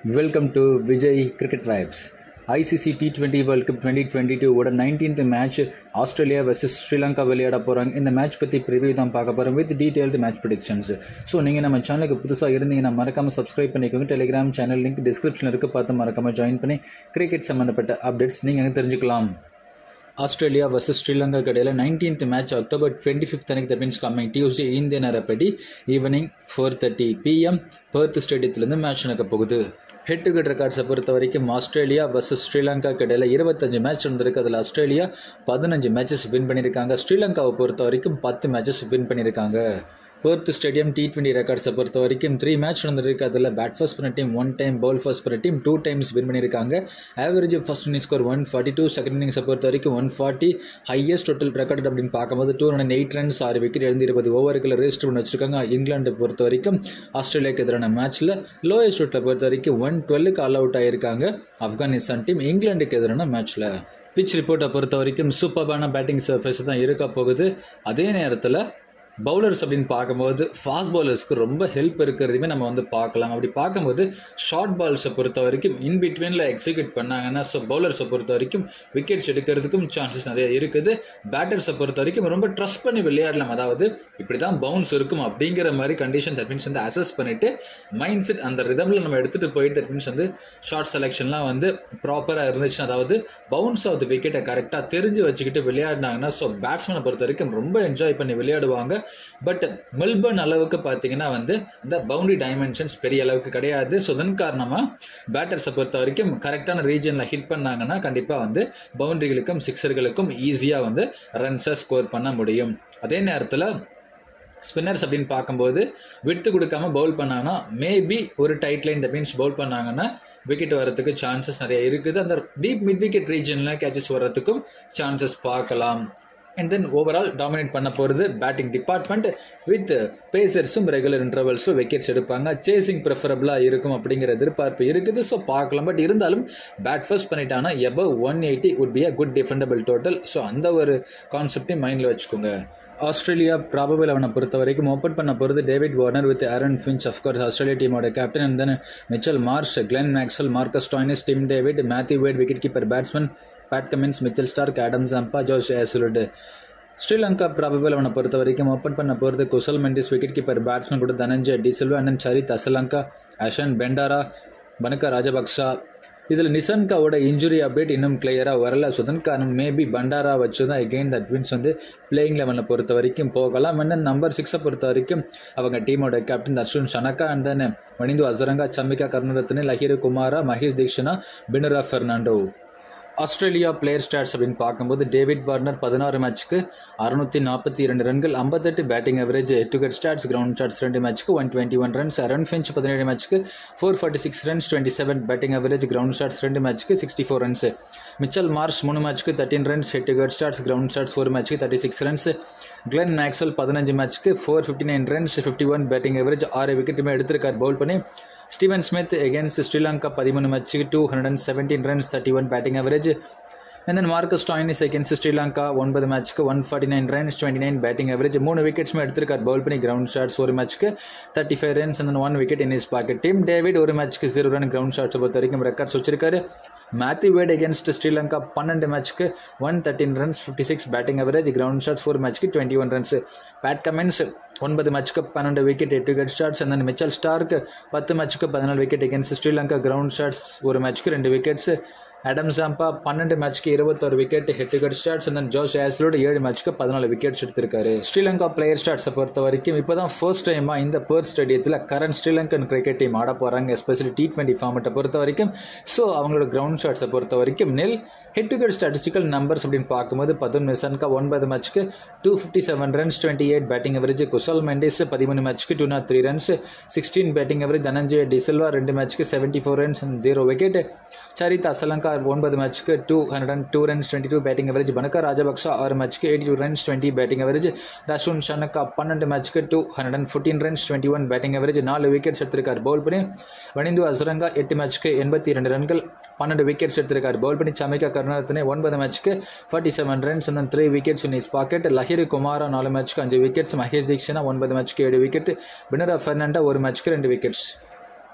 welcome to Vijay cricket vibes ICC T twenty world cup twenty twenty டூவோட nineteenth match Australia versus Sri Lanka விளையாட போகிறாங்க இந்த match பற்றி preview தான் பார்க்க போகிறோம் with detailed match predictions so நீங்கள் நம்ம சேனலுக்கு புதுசாக இருந்தீங்கன்னா மறக்காமல் சப்ஸ்கிரைப் பண்ணிக்கோங்க டெலிகிராம் சேனல் லிங்க் டிஸ்கிரிப்ஷனில் இருக்க பார்த்து மறக்காமல் ஜாயின் பண்ணி கிரிக்கெட் சம்மந்தப்பட்ட அப்டேட்ஸ் நீங்கள் தெரிஞ்சுக்கலாம் ஆஸ்திரேலியா வர்சஸ் ஸ்ரீலங்கா கடையில் nineteenth match October twenty fifth அன்னைக்கு தட் மீன்ஸ் கம்மிங் டியூஸ்டே இந்திய நேரப்படி evening four thirty PM Perth ஸ்டேடியத்துலேருந்து மேட்ச் நடக்க போகுது ஹெட் டு ஹெட் ரெக்கார்ட்ஸை பொறுத்த வரைக்கும் ஆஸ்திரேலியா வர்சஸ் ஸ்ரீலங்கா இடையில இருபத்தஞ்சு மேட்ச் இருந்திருக்கு அதில் ஆஸ்திரேலியா பதினஞ்சு மேட்சஸ் வின் பண்ணியிருக்காங்க ஸ்ரீலங்காவை பொறுத்த வரைக்கும் பத்து மேட்சஸ் வின் பண்ணியிருக்காங்க பெர்த் ஸ்டேடியம் டி டுவெண்ட்டி ரெக்கார்ட்ஸை பொறுத்த வரைக்கும் த்ரீ மேட்ச் நடந்திருக்கு அதில் பேட் ஃபர்ஸ்ட் பண்ண team one time bowl first பண்ண டீம் டூ டைம்ஸ் வின் பண்ணியிருக்காங்க average first inning score one forty two second இன்னிங்ஸை பொறுத்த வரைக்கும் one forty highest total record அப்படின்னு பார்க்கும்போது டூ ஹண்ட்ரட் எயிட் ரன்ஸ் ஆறு விக்கெட் எழுந்து இருபது ஓவருக்குள்ள ரெஜிஸ்டர் பண்ணி வச்சிருக்காங்க இங்கிலாண்டை பொறுத்த வரைக்கும் ஆஸ்திரேலியாவுக்கு எதிரான மேட்ச்சில் லோயஸ்ட் டோட்டலை பொறுத்த வரைக்கும் ஒன் டுவெல்லுக்கு ஆல் அவுட் ஆயிருக்காங்க ஆப்கானிஸ்தான் டீம் இங்கிலாந்துக்கு எதிரான மேட்ச்சில் பிச் ரிப்போர்ட்டை பொறுத்த வரைக்கும் சூப்பர்பான பேட்டிங் சர்ஃபேஸ் தான் இருக்க போகுது அதே நேரத்தில் பவுலர்ஸ் அப்படின்னு பார்க்கும்போது ஃபாஸ்ட் பவுலர்ஸ்க்கு ரொம்ப ஹெல்ப் இருக்கிறதையுமே நம்ம வந்து பார்க்கலாம் அப்படி பார்க்கும்போது ஷார்ட் பால்ஸை பொறுத்த வரைக்கும் இன் பிட்வீனில் எக்ஸிக்யூட் பண்ணாங்கன்னா ஸோ பவுலர்ஸை பொறுத்த வரைக்கும் விக்கெட்ஸ் எடுக்கிறதுக்கும் சான்சஸ் நிறைய இருக்குது பேட்டர்ஸை பொறுத்த வரைக்கும் ரொம்ப ட்ரஸ்ட் பண்ணி விளையாடலாம் அதாவது இப்படி தான் பவுன்ஸ் இருக்கும் அப்படிங்கிற மாதிரி கண்டிஷன் தட் மீன்ஸ் வந்து அசஸ் பண்ணிவிட்டு மைண்ட் செட் அந்த ரிதமில் நம்ம எடுத்துகிட்டு போயிட்டு தட் மீன்ஸ் வந்து ஷார்ட் செலெக்ஷன்லாம் வந்து ப்ராப்பராக இருந்துச்சு அதாவது பவுன்ஸ் ஆஃப் த விக்கெட்டை கரெக்டாக தெரிஞ்சு வச்சுக்கிட்டு விளையாடினாங்கன்னா ஸோ பேட்ஸ்மேனை பொறுத்த வரைக்கும் ரொம்ப என்ஜாய் பண்ணி விளையாடுவாங்க பட் மெல்பர்ன் அளவுக்கு பார்த்தீங்கன்னா வந்து இந்த பவுண்டரி டைமென்ஷன்ஸ் பெரிய அளவுக்கு கிடையாது ஸோ அதன் காரணமாக பேட்டர்ஸை பொறுத்த வரைக்கும் கரெக்டான ரீஜனில் ஹிட் பண்ணாங்கன்னா கண்டிப்பாக வந்து பவுண்டரிகளுக்கும் சிக்ஸர்களுக்கும் ஈஸியாக வந்து ரன்ஸை ஸ்கோர் பண்ண முடியும் அதே நேரத்தில் ஸ்பின்னர்ஸ் அப்படின்னு பார்க்கும்போது விட்டு கொடுக்காம பவுல் பண்ணாங்கன்னா மேபி ஒரு tight line that means bowl பண்ணாங்கன்னா விக்கெட் வரதுக்கு சான்சஸ் நிறைய இருக்குது அந்த டீப் மிட் விக்கெட் ரீஜனில் கேச்சஸ் வர்றதுக்கும் சான்சஸ் பார்க்கலாம் அண்ட் தென் ஓவரால் டாமினேட் பண்ண போகிறது பேட்டிங் டிபார்ட்மெண்ட் வித் பேசர்ஸும் ரெகுலர் இன்டர்வல்ஸும் விக்கெட்ஸ் எடுப்பாங்க சேசிங் ப்ரிஃபரபிளாக இருக்கும் அப்படிங்கிற எதிர்பார்ப்பு இருக்குது ஸோ பார்க்கலாம் பட் இருந்தாலும் பேட் ஃபர்ஸ்ட் பண்ணிட்டாங்கன்னா above one eighty would be a good defendable total so அந்த ஒரு கான்செப்டையும் மைண்டில் வச்சுக்கோங்க ஆஸ்திரேலியா ப்ராபபிள் அவனை பொறுத்த வரைக்கும் ஓப்பன் பண்ண போகிறது David Warner with Aaron Finch of course Australia டீமோட captain and then Mitchell Marsh Glenn Maxwell Marcus Stoinis Tim David Matthew Wade wicket keeper batsman Pat Cummins Mitchell Starc Adam Zampa Josh Hazlewood Sri Lanka probable அவனை பொறுத்த வரைக்கும் open பண்ண போகிறது Kusal Mendis wicket keeper batsman கூட Dhananjaya de Silva and then Charith Asalanka Ashen Bandara Bhanuka Rajapaksa இதில் நிசன்காவோட injury update இன்னும் கிளியராக வரல ஸோ அதன் காரணம் மேபி பண்டாரா வச்சு தான் எகெயின் தட் மீன்ஸ் வந்து பிளேயிங் லெவலில் பொறுத்த வரைக்கும் போகலாம் அண்ட் தென் நம்பர் சிக்ஸை பொறுத்த வரைக்கும் அவங்க டீமோட captain Dasun Shanaka and then Wanindu Hasaranga Chamika Karunaratne Lahiru Kumara Maheesh Theekshana Binura Fernando Australia player stats அப்படின்னு பார்க்கும்போது டேவிட் வார்னர் பதினாறு மேட்ச்க்கு அறுநூற்றி நாற்பத்தி இரண்டு ரன்கள் ஐம்பத்தெட்டு batting average to get stats ground stats ரெண்டு மேட்ச்க்கு one twenty one runs run Finch பதினேழு மேட்ச்க்கு four forty six runs twenty seven batting average ground stats ரெண்டு மேட்ச்க்கு sixty four runs Mitchell Marsh மூணு மேட்ச்க்கு thirteen runs head to get stats ground stats ஒரு மேட்ச்க்கு thirty six runs Glenn Maxwell பதினஞ்சு மேட்ச்க்கு four fifty nine runs fifty one batting average ஆறு விக்கெட்டுமே எடுத்திருக்கார் பவுல் பண்ணி ஸ்டீவன் ஸ்மித் எகேன்ஸ்ட் ஸ்ரீலங்கா பதிமூணு மேட்ச்சுக்கு two hundred and seventeen runs thirty one batting average and then Marcus Stoinis against Sri Lanka ஒன்பது மேட்ச்க்கு one forty nine runs twenty nine batting average மூணு விக்கெட்ஸ்மே எடுத்திருக்கார் பவுல் பண்ணி கிரவுண்ட் ஷாட்ஸ் ஒரு மேட்ச்க்கு thirty five runs and one wicket in his pocket team David ஒரு மேட்ச்க்கு ஜீரோ ரன் கிரவுண்ட் ஷாட்ஸ் பொறுத்த வரைக்கும் ரெக்கார்ட்ஸ் வச்சிருக்காரு மேத்யூ வேட் அகேன்ஸ்ட் ஸ்ரீலங்கா பன்னெண்டு மேட்ச்க்கு one thirteen runs fifty six batting average ground stats ஒரு மேட்ச்க்கு twenty one runs Pat Cummins ஒன்பது மேட்ச்க்கு பன்னெண்டு விக்கெட் எட்டு wicket stats and Mitchell Starc பத்து மேட்ச்க்கு பதினாலு wicket against Sri Lanka ground stats ஒரு மேட்ச்க்கு ரெண்டு விக்கெட்ஸ் அடம் சாம்பா பன்னெண்டு மேட்ச்க்கு இருபத்தொரு wicket head wicket stats and Josh ஆஸ்லோட ஏழு மேட்ச்க்கு பதினாலு விக்கெட்ஸ் எடுத்திருக்காரு ஸ்ரீலங்கா பிளேயர் ஸ்டார்ட்ஸை பொறுத்த வரைக்கும் இப்போ தான் ஃபர்ஸ்ட் டைமாக இந்த பேர் ஸ்டேடியத்தில் கரண்ட் ஸ்ரீலங்கன் கிரிக்கெட் டீம் ஆட போகிறாங்க எஸ்பெஷலி டி டுவெண்ட்டி ஃபார்மெட்டை பொறுத்த வரைக்கும் ஸோ அவங்களோட கிரவுண்ட் ஷாட்ஸை பொறுத்த வரைக்கும் நெல் head to head statistical numbers அப்படின்னு பார்க்கும்போது பதுன் மிசன்கா ஒன்பது மேட்ச்க்கு two fifty seven runs twenty eight batting average Kusal Mendis பதிமூணு மேட்ச்க்கு two not three runs sixteen batting average Dhananjay de Silva ரெண்டு மேட்ச்க்கு seventy four runs zero wicket Charith Asalanka ஒன்பது மேட்ச்க்கு two hundred and two runs twenty two batting average Bhanuka Rajapaksa ஆறு மேட்ச்க்கு eighty two runs twenty batting average Dasun Shanaka பன்னெண்டு மேட்ச்க்கு two hundred and fourteen runs twenty one batting average நாலு wickets எடுத்திருக்கார் bowl பண்ணி வனிந்து அசுரங்கா எட்டு மேட்ச்க்கு எண்பத்தி ரெண்டு ரன்கள் பன்னெண்டு விக்கெட்ஸ் எடுத்திருக்கார் பவுல் பண்ணி சமிகா கருணாரத்னே ஒன்பது மேட்ச்க்கு forty seven runs and three wickets in his pocket Lahiru Kumara நாலு மேட்ச்க்கு அஞ்சு விக்கெட்ஸ் மகேஷ் தீக்ஷனா ஒன்பது மேட்ச்க்கு ஏழு விக்கெட் பினரா ஃபெர்னாண்டா ஒரு மேட்ச்க்கு ரெண்டு விக்கெட்ஸ்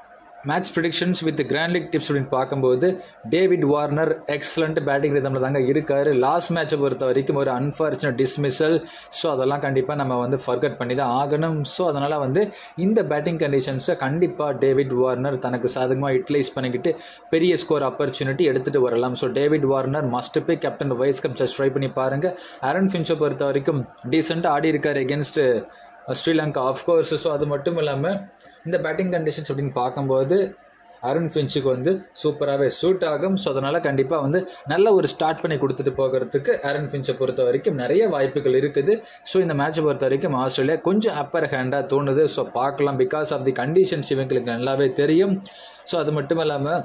match predictions with grand league tips அப்படின்னு பார்க்கும்போது டேவிட் வார்னர் எக்ஸலண்ட் பேட்டிங் ரிதமில் தாங்க இருக்காரு லாஸ்ட் மேட்சை பொறுத்த வரைக்கும் ஒரு அன்ஃபார்ச்சுனேட் டிஸ்மிசல் ஸோ அதெல்லாம் கண்டிப்பாக நம்ம வந்து ஃபர்கட் பண்ணி தான் ஆகணும் ஸோ அதனால் வந்து இந்த பேட்டிங் கண்டிஷன்ஸை கண்டிப்பாக டேவிட் வார்னர் தனக்கு சாதகமாக யூட்டிலைஸ் பண்ணிக்கிட்டு பெரிய ஸ்கோர் ஆப்பர்ச்சுனிட்டி எடுத்துகிட்டு வரலாம் so David Warner must be captain vice caps try பண்ணி பாருங்கள் அரண் ஃபின்ச்சை பொறுத்த வரைக்கும் டீசெண்டாக ஆடி இருக்கார் எகென்ஸ்ட் ஸ்ரீலங்கா ஆஃப்கோர்ஸ் ஸோ அது மட்டும் இல்லாமல் இந்த பேட்டிங் கண்டிஷன்ஸ் அப்படின்னு பார்க்கும்போது அருண் ஃபின்ச்சுக்கு வந்து சூப்பராகவே சூட் ஆகும் ஸோ அதனால் கண்டிப்பாக வந்து நல்ல ஒரு ஸ்டார்ட் பண்ணி கொடுத்துட்டு போகிறதுக்கு அருண் ஃபின்ச்சை பொறுத்த வரைக்கும் நிறைய வாய்ப்புகள் இருக்குது ஸோ இந்த மேட்சை பொறுத்த வரைக்கும் ஆஸ்திரேலியா கொஞ்சம் அப்பர் ஹேண்டாக தோணுது ஸோ பார்க்கலாம் பிகாஸ் ஆஃப் தி கண்டிஷன்ஸ் இவங்களுக்கு நல்லாவே தெரியும் ஸோ அது மட்டும் இல்லாமல்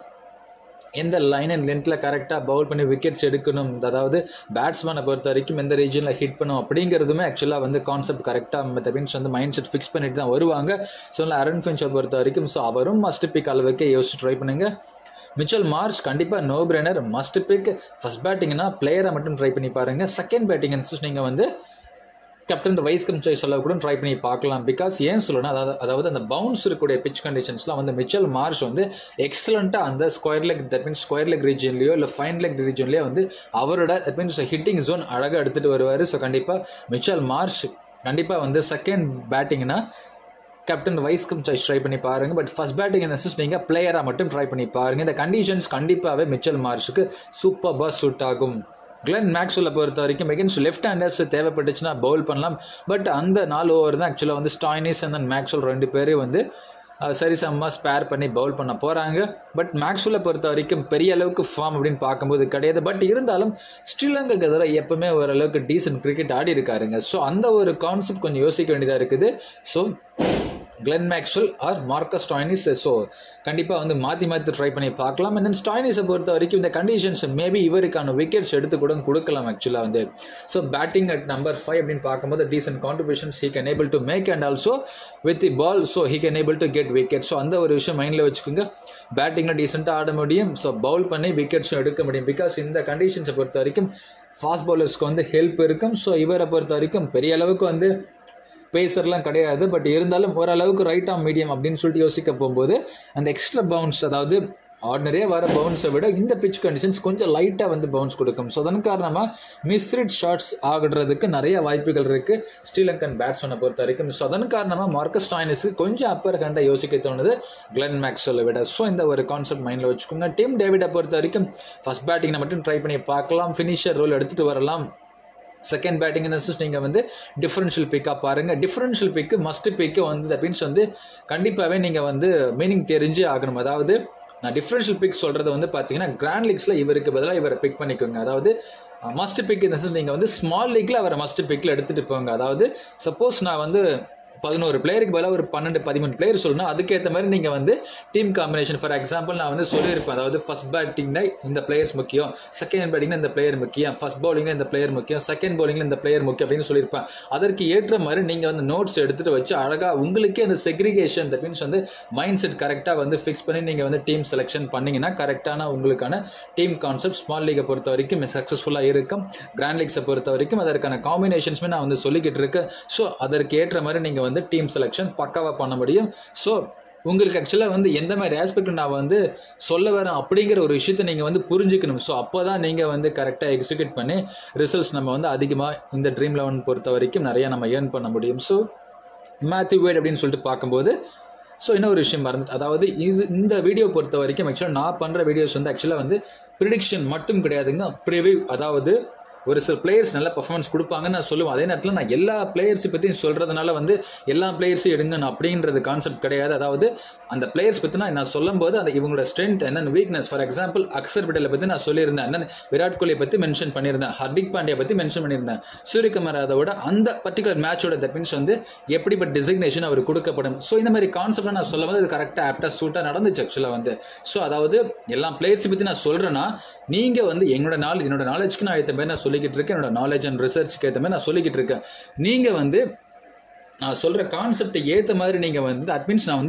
எந்த லைன் அண்ட் லென்த்தில் கரெக்டாக பவுல் பண்ணி விக்கெட்ஸ் எடுக்கணும் அதாவது பேட்ஸ்மேனை பொறுத்த வரைக்கும் எந்த ரீஜனில் ஹிட் பண்ணும் அப்படிங்கிறதுமே ஆக்சுவலாக வந்து கான்செப்ட் கரெக்டாக மெத்த மீன்ஸ் வந்து மைண்ட் செட் ஃபிக்ஸ் பண்ணிட்டு தான் வருவாங்க ஸோ அருண் ஃபின்ச்சை பொறுத்த வரைக்கும் ஸோ அவரும் மஸ்ட் பிக் அளவுக்கு யோசிச்சு ட்ரை பண்ணுங்கள் மிச்சல் மார்ச் கண்டிப்பாக no brainer must pick first பேட்டிங்னா பிளேயரை மட்டும் ட்ரை பண்ணி பாருங்கள் செகண்ட் பேட்டிங் நீங்கள் வந்து கேப்டன் வைஸ் கம்சாய் சொல்ல கூட ட்ரை பண்ணி பார்க்கலாம் பிகாஸ் ஏன் சொல்லணும் அதாவது அதாவது அந்த பவுன்ஸ் இருக்கக்கூடிய பிச் கண்டிஷன்ஸ்லாம் வந்து மிச்சல் மார்ஷ் வந்து எக்ஸலண்ட்டாக அந்த square leg that means square leg ரீஜன்லையோ இல்லை ஃபைன் லெக் ரீஜன்லையோ வந்து அவரோட தட் மீன்ஸ் ஹிட்டிங் ஜோன் அழகாக எடுத்துகிட்டு வருவார் ஸோ கண்டிப்பாக மிச்சல் மார்ஷ் கண்டிப்பாக வந்து செகண்ட் பேட்டிங்னா கேப்டன் வைஸ் கம்சாய் ட்ரை பண்ணி பாருங்க பட் ஃபர்ஸ்ட் பேட்டிங் இந்த சிஸ் நீங்கள் பிளேயராக மட்டும் ட்ரை பண்ணி பாருங்க இந்த கண்டிஷன்ஸ் கண்டிப்பாகவே மிச்சல் மார்ஷுக்கு சூப்பராக சூட் ஆகும் கிளென் மேக்ஸ்வெல்லை பொறுத்த வரைக்கும் எகென்ஸ்ட் லெஃப்ட் ஹேண்டர்ஸ் தேவைப்பட்டுச்சுன்னா பவுல் பண்ணலாம் பட் அந்த நாலு ஓவர் தான் ஆக்சுவலாக வந்து ஸ்டாய்னிஸ் அண்ட் தென் மேக்ஸ்வெல் ரெண்டு பேரும் வந்து சரிசமமாக ஸ்பேர் பண்ணி பவுல் பண்ண போகிறாங்க பட் மேக்ஸ்வெல்லை பொறுத்த வரைக்கும் பெரிய அளவுக்கு ஃபார்ம் அப்படின்னு பார்க்கும்போது கிடையாது பட் இருந்தாலும் ஸ்ரீலங்காக்கு எதிராக எப்பவுமே ஓரளவுக்கு டீசென்ட் கிரிக்கெட் ஆடி இருக்காருங்க ஸோ அந்த ஒரு கான்செப்ட் கொஞ்சம் யோசிக்க வேண்டியதாக இருக்குது so Glenn Maxwell or Marcus Stoinis so கண்டிப்பாக வந்து மாற்றி மாற்றி ட்ரை பண்ணி பார்க்கலாம் அண்ட் தென் ஸ்டாய்னிஸை பொறுத்த வரைக்கும் இந்த கண்டிஷன்ஸ் மேபி இவருக்கான விக்கெட்ஸ் எடுத்து கூட கொடுக்கலாம் ஆக்சுவலாக வந்து so batting at number five அப்படின்னு பார்க்கும்போது decent contributions he can able to make and also with the ball so he can able to get wicket so அந்த ஒரு விஷயம் மைண்டில் வச்சுக்கோங்க பேட்டிங்கில் டீசெண்டாக ஆட முடியும் ஸோ பவுல் பண்ணி விக்கெட்ஸும் எடுக்க முடியும் பிகாஸ் இந்த கண்டிஷன்ஸை பொறுத்த வரைக்கும் ஃபாஸ்ட் பவுலர்ஸ்க்கு வந்து ஹெல்ப் இருக்கும் ஸோ இவரை பொறுத்த வரைக்கும் பெரிய அளவுக்கு வந்து பேசர்லாம் கிடையாது பட் இருந்தாலும் ஓரளவுக்கு ரைட் ஆம் மீடியம் அப்படின்னு சொல்லிட்டு யோசிக்க போகும்போது அந்த எக்ஸ்ட்ரா பவுன்ஸ் அதாவது ஆர்டினரியாக வர பவுன்ஸை விட இந்த பிச் கண்டிஷன்ஸ் கொஞ்சம் லைட்டாக வந்து பவுன்ஸ் கொடுக்கும் ஸோ அதன் காரணமாக மிஸ்ரிட் ஷாட்ஸ் ஆகுறதுக்கு நிறைய வாய்ப்புகள் இருக்குது ஸ்ரீலங்கன் பேட்ஸ்மேனை பொறுத்த வரைக்கும் ஸோ அதன் காரணமாக மார்க்கஸ் டாயினஸுக்கு கொஞ்சம் அப்பர் ஹேண்டாக யோசிக்க தோணுது கிளென் மேக்ஸோலை விட ஸோ இந்த ஒரு கான்செப்ட் மைண்டில் வச்சுக்கோங்க டீம் டேவிடை பொறுத்த வரைக்கும் ஃபஸ்ட் பேட்டிங்கை மட்டும் ட்ரை பண்ணி பார்க்கலாம் ஃபினிஷர் ரோல் எடுத்துகிட்டு வரலாம் செகண்ட் பேட்டிங் இந்த நீங்கள் வந்து டிஃப்ரென்ஷியல் பிக்காக பாருங்கள் டிஃப்ரென்ஷியல் பிக்கு மஸ்ட் பிக்கு வந்து தட் மீன்ஸ் வந்து கண்டிப்பாகவே நீங்கள் வந்து மீனிங் தெரிஞ்சு ஆகணும் அதாவது நான் டிஃப்ரென்ஷியல் பிக் சொல்கிறது வந்து பார்த்தீங்கன்னா கிராண்ட் லீக்ஸில் இவருக்கு பதிலாக இவரை பிக் பண்ணிக்கோங்க அதாவது மஸ்ட் பிக் இந்த நீங்கள் வந்து ஸ்மால் லீக்கில் அவரை மஸ்ட் பிக்கில் எடுத்துகிட்டு போங்க அதாவது சப்போஸ் நான் வந்து பதினோரு பிளேயருக்கு பதிலாக ஒரு பன்னெண்டு பதிமூணு பிளேயர் சொல்லணும் அதுக்கேற்ற மாதிரி நீங்கள் வந்து டீம் காம்பினேஷன் ஃபார் எக்ஸாம்பிள் நான் வந்து சொல்லியிருப்பேன் அதாவது ஃபர்ஸ்ட் பேட்டிங்னா இந்த பிளேயர்ஸ் முக்கியம் செகண்ட் பேட்டிங்னா இந்த பிளேயர் முக்கியம் ஃபர்ஸ்ட் பவுலிங்கில் இந்த பிளேயர் முக்கியம் செகண்ட் பவுலிங்கில் இந்த பிளேயர் முக்கியம் அப்படின்னு சொல்லியிருப்பேன் அதற்கு ஏற்ற மாதிரி நீங்கள் வந்து நோட்ஸ் எடுத்துகிட்டு வச்சு அழகாக உங்களுக்கே அந்த செக்ரிகேஷன் தட் மீன்ஸ் வந்து மைண்ட் செட் கரெக்டாக வந்து ஃபிக்ஸ் பண்ணி நீங்கள் வந்து டீம் செலெக்ஷன் பண்ணிங்கன்னா கரெக்டான உங்களுக்கான டீம் கான்செப்ட் ஸ்மால் லீகை பொறுத்த வரைக்கும் சக்ஸஸ்ஃபுல்லாக இருக்கும் கிராண்ட் லீக்ஸை பொறுத்த வரைக்கும் அதற்கான காம்பினேஷன்ஸுமே நான் வந்து சொல்லிக்கிட்டு இருக்கேன் ஸோ அதற்கு ஏற்ற மாதிரி நீங்கள் வந்து டீம் செலெக்ஷன் பக்காவாக பண்ண முடியும் ஸோ உங்களுக்கு ஆக்சுவலாக வந்து எந்த மாதிரி ஆஸ்பெக்ட் நான் வந்து சொல்ல வரேன் அப்படிங்கிற ஒரு விஷயத்தை நீங்கள் வந்து புரிஞ்சுக்கணும் ஸோ அப்போ தான் நீங்கள் வந்து கரெக்டாக எக்ஸிக்யூட் பண்ணி ரிசல்ட்ஸ் நம்ம வந்து அதிகமாக இந்த ட்ரீம் லெவன் பொறுத்த வரைக்கும் நிறையா நம்ம ஏர்ன் பண்ண முடியும் ஸோ மேத்யூ வேட் அப்படின்னு சொல்லிட்டு பார்க்கும்போது ஸோ இன்னொரு விஷயம் மறந்துட்டு அதாவது இது இந்த வீடியோ பொறுத்த வரைக்கும் ஆக்சுவலாக நான் பண்ணுற வீடியோஸ் வந்து ஆக்சுவலாக வந்து ப்ரிடிக்ஷன் மட்டும் கிடையாதுங்க ப்ரிவியூ அதாவது ஒரு சில பிளேயர்ஸ் நல்ல பர்ஃபார்மன்ஸ் கொடுப்பாங்கன்னு நான் சொல்லுவேன் அதே நேரத்தில் நான் எல்லா பிளேயர்ஸ் பற்றியும் சொல்கிறதுனால வந்து எல்லா பிளேயர்ஸையும் எடுங்க நான் அப்படின்றது கான்செப்ட் கிடையாது அதாவது அந்த பிளேயர்ஸ் பற்றி நான் சொல்லும்போது அந்த இவங்களோட ஸ்ட்ரென்த் என்னென்ன வீக்னஸ் ஃபார் எக்ஸாம்பிள் அக்சர் பட்டேலை பற்றி நான் சொல்லியிருந்தேன் என்னென்ன விராட் கோலியை பற்றி மென்ஷன் பண்ணியிருந்தேன் ஹர்திக் பாண்டியா பற்றி மென்ஷன் பண்ணியிருந்தேன் சூரியகுமார் யாதவோட அந்த பர்டிகுலர் மேட்சோட தட் மீன்ஸ் வந்து எப்படிப்பட்ட டிசிக்னேஷன் அவர் கொடுக்கப்படும் ஸோ இந்த மாதிரி கான்செப்ட் நான் சொல்லும் போது அது கரெக்டாக ஆப்டாக சூட்டாக நடந்துச்சு ஆக்சுவலாக வந்து ஸோ அதாவது எல்லா பிளேயர்ஸை பற்றி நான் சொல்கிறேன்னா நீங்கள் வந்து என்னோட நாள் என்னோட நாலேஜ்க்கு நான் ஏற்ற மாதிரி நான் சொல்லிக்கிட்டு இருக்கேன் என்னோட நாலேஜ் அண்ட் ரிசர்ச்சுக்கு ஏற்ற மாதிரி நான் சொல்லிக்கிட்டு இருக்கேன் நீங்கள் வந்து நான் சொல்கிற கான்செப்டை ஏற்ற மாதிரி நீங்கள் வந்து தட் மீன்ஸ் நான் வந்து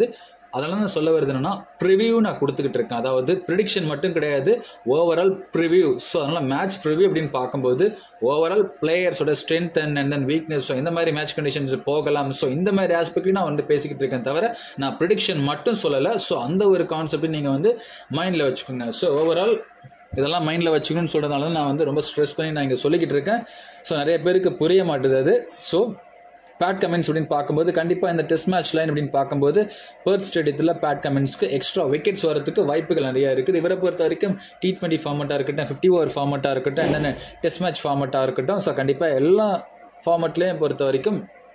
அதெல்லாம் நான் சொல்ல வருது என்னன்னா ப்ரிவியூ நான் கொடுத்துக்கிட்டு இருக்கேன் அதாவது ப்ரிடிக்ஷன் மட்டும் கிடையாது ஓவரால் ப்ரிவியூ ஸோ அதனால் மேட்ச் ப்ரிவியூ அப்படின்னு பார்க்கும்போது ஓவரால் பிளேயர்ஸோட strength and and then weakness so இந்த மாதிரி மேட்ச் கண்டிஷன்ஸ் போகலாம் ஸோ இந்த மாதிரி ஆஸ்பெக்ட்லையும் நான் வந்து பேசிக்கிட்டு இருக்கேன் தவிர நான் ப்ரிடிக்ஷன் மட்டும் சொல்லலை ஸோ அந்த ஒரு கான்செப்ட் நீங்கள் வந்து மைண்டில் வச்சுக்கோங்க ஸோ ஓவரால் இதெல்லாம் மைண்டில் வச்சுக்கணும்னு சொல்கிறதுனால தான் நான் வந்து ரொம்ப ஸ்ட்ரெஸ் பண்ணி நான் இங்கே சொல்லிக்கிட்டு இருக்கேன் ஸோ நிறைய பேருக்கு புரிய மாட்டுது அது ஸோ பேட் கமெண்ட்ஸ் அப்படின்னு பார்க்கும்போது கண்டிப்பாக இந்த டெஸ்ட் மேட்ச் லைன் அப்படின்னு பார்க்கும்போது பெர்த் ஸ்டேடியத்தில் பேட் கமெண்ட்ஸ்க்கு எக்ஸ்ட்ரா விக்கெட்ஸ் வரதுக்கு வாய்ப்புகள் நிறையா இருக்குது இவரை பொறுத்த வரைக்கும் டி டுவெண்ட்டி ஃபார்மெட்டாக இருக்கட்டும் ஃபிஃப்டி ஓவர் ஃபார்மெட்டாக இருக்கட்டும் என்னென்ன டெஸ்ட் மேட்ச் ஃபார்மெட்டாக இருக்கட்டும் ஸோ கண்டிப்பாக எல்லா ஃபார்மெட்லேயும் பொறுத்த வரைக்கும்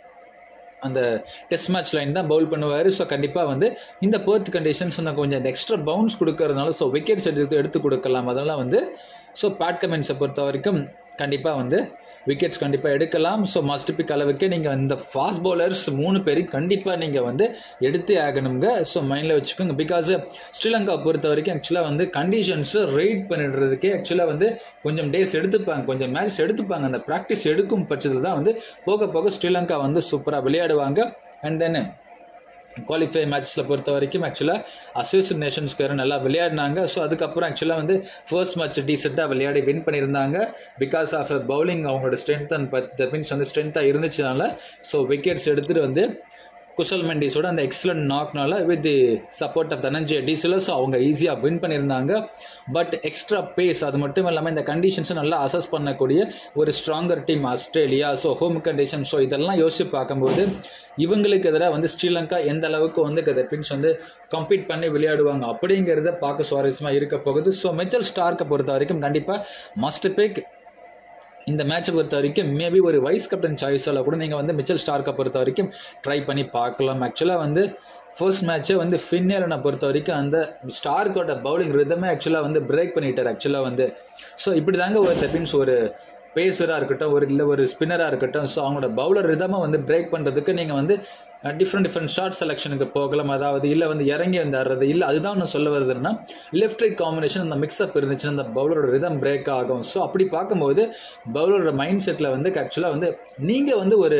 அந்த டெஸ்ட் மேட்ச் லைன் தான் பவுல் பண்ணுவார் ஸோ கண்டிப்பாக வந்து இந்த பேர்த் கண்டிஷன்ஸ் நான் கொஞ்சம் இந்த எக்ஸ்ட்ரா பவுன்ஸ் கொடுக்கறதுனால ஸோ விக்கெட்ஸ் எடுத்து எடுத்து கொடுக்கலாம் அதெல்லாம் வந்து ஸோ பேட் கமெண்ட்ஸை பொறுத்த வரைக்கும் கண்டிப்பாக வந்து விக்கெட்ஸ் கண்டிப்பாக எடுக்கலாம் ஸோ மஸ்ட் பிக் அளவுக்கு நீங்கள் இந்த ஃபாஸ்ட் பவுலர்ஸ் மூணு பேரையும் கண்டிப்பாக நீங்கள் வந்து எடுத்தே ஆகணுங்க ஸோ மைண்டில் வச்சுக்கோங்க பிகாஸ் ஸ்ரீலங்கா பொறுத்த வரைக்கும் ஆக்சுவலாக வந்து கண்டிஷன்ஸு ரைட் பண்ணிடுறதுக்கே ஆக்சுவலாக வந்து கொஞ்சம் டேஸ் எடுத்துப்பாங்க கொஞ்சம் மேட்ச் எடுத்துப்பாங்க அந்த ப்ராக்டிஸ் எடுக்கும் பட்சத்தில் தான் வந்து போக போக ஸ்ரீலங்கா வந்து சூப்பராக விளையாடுவாங்க அண்ட் தென் குவாலிஃபை மேட்ச்சில் பொறுத்த வரைக்கும் ஆக்சுவலாக அசோசியேட் நேஷன்ஸ்க்கு நல்லா விளையாடினாங்க ஸோ அதுக்கப்புறம் ஆக்சுவலாக வந்து ஃபர்ஸ்ட் மேட்ச் டீசெண்டாக விளையாடி வின் பண்ணியிருந்தாங்க பிகாஸ் ஆஃப் பவுலிங் அவங்களோட ஸ்ட்ரென்த் அண்ட் தட் மீன்ஸ் வந்து ஸ்ட்ரென்த்தாக இருந்துச்சுனால ஸோ விக்கெட்ஸ் எடுத்துகிட்டு வந்து குஷல் மெண்டிஸோட அந்த எக்ஸலண்ட் நாக்னால with the support of Dhananjaya டீசலோ ஸோ அவங்க ஈஸியாக வின் பண்ணியிருந்தாங்க பட் எக்ஸ்ட்ரா பேஸ் அது மட்டும் இல்லாமல் இந்த கண்டிஷன்ஸை நல்லா அசஸ் பண்ணக்கூடிய ஒரு stronger team Australia so home condition so இதெல்லாம் யோசிச்சு பார்க்கும்போது இவங்களுக்கு எதிராக வந்து ஸ்ரீலங்கா எந்த அளவுக்கு வந்து பின்ஸ் வந்து கம்பீட் பண்ணி விளையாடுவாங்க அப்படிங்கிறத பார்க்க சுவாரஸ்யமாக இருக்க போகுது ஸோ மெச்சல் ஸ்டார்க்கை பொறுத்த வரைக்கும் கண்டிப்பாக மஸ்ட் பிக் இந்த மேட்சை பொறுத்த வரைக்கும் மேபி ஒரு வைஸ் கேப்டன் சாய்ஸால் கூட நீங்கள் வந்து மிச்சல் ஸ்டார்க்கை பொறுத்த வரைக்கும் ட்ரை பண்ணி பார்க்கலாம் ஆக்சுவலாக வந்து ஃபர்ஸ்ட் மேட்ச்சை வந்து ஃபின்னேலனை பொறுத்த வரைக்கும் அந்த ஸ்டார்க்கோட பவுலிங் ரிதமே ஆக்சுவலாக வந்து பிரேக் பண்ணிட்டார் ஆக்சுவலாக வந்து ஸோ இப்படி தாங்க ஒரு தப்பின்ஸ் ஒரு பேசராக இருக்கட்டும் ஒரு இல்லை ஒரு ஸ்பின்னராக இருக்கட்டும் ஸோ அவங்களோட பவுலர் ரிதமாக வந்து பிரேக் பண்ணுறதுக்கு நீங்கள் வந்து டிஃப்ரெண்ட் டிஃப்ரெண்ட் ஷார்ட் செலெக்ஷனுக்கு போகலாம் அதாவது இல்லை வந்து இறங்கி வந்து ஆடுறது இல்லை அதுதான் நான் சொல்ல வருதுன்னா லெஃப்ட் ரைட் காம்பினேஷன் அந்த மிக்ஸ்அப் இருந்துச்சுன்னா அந்த பவுலரோட ரிதம் பிரேக் ஆகும் ஸோ அப்படி பார்க்கும்போது பவுலரோட மைண்ட் செட்டில் வந்து ஆக்சுவலாக வந்து நீங்கள் வந்து ஒரு